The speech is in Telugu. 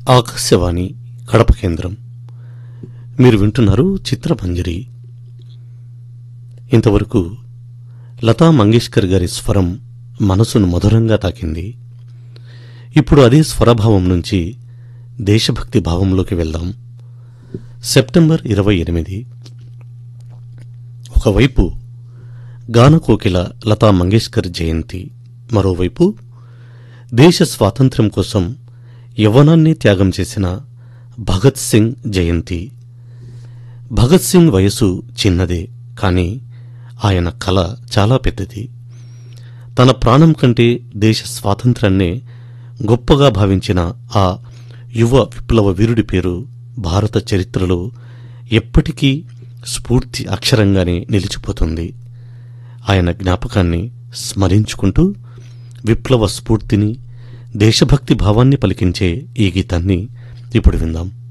ఆకాశవాణి కడప కేంద్రం మీరు వింటున్నారు చిత్రమంజరి ఇంతవరకు లతా మంగేష్కర్ గారి స్వరం మనసును మధురంగా తాకింది ఇప్పుడు అదే స్వరభావం నుంచి దేశభక్తి భావంలోకి వెళ్దాం సెప్టెంబర్ ఇరవై ఎనిమిది ఒకవైపు గానకోకిల లతా మంగేష్కర్ జయంతి మరోవైపు దేశ స్వాతంత్ర్యం కోసం యవ్వనాన్ని త్యాగం చేసిన భగత్ సింగ్ జయంతి భగత్ సింగ్ వయసు చిన్నదే కానీ ఆయన కళ చాలా పెద్దది తన ప్రాణం కంటే దేశ స్వాతంత్ర్యాన్నే గొప్పగా భావించిన ఆ యువ విప్లవ వీరుడి పేరు భారత చరిత్రలో ఎప్పటికీ స్ఫూర్తి అక్షరంగానే నిలిచిపోతుంది ఆయన జ్ఞాపకాన్ని స్మరించుకుంటూ విప్లవ స్ఫూర్తిని దేశభక్తి భావాన్ని పలికించే ఈ గీతాన్ని ఇప్పుడు విందాం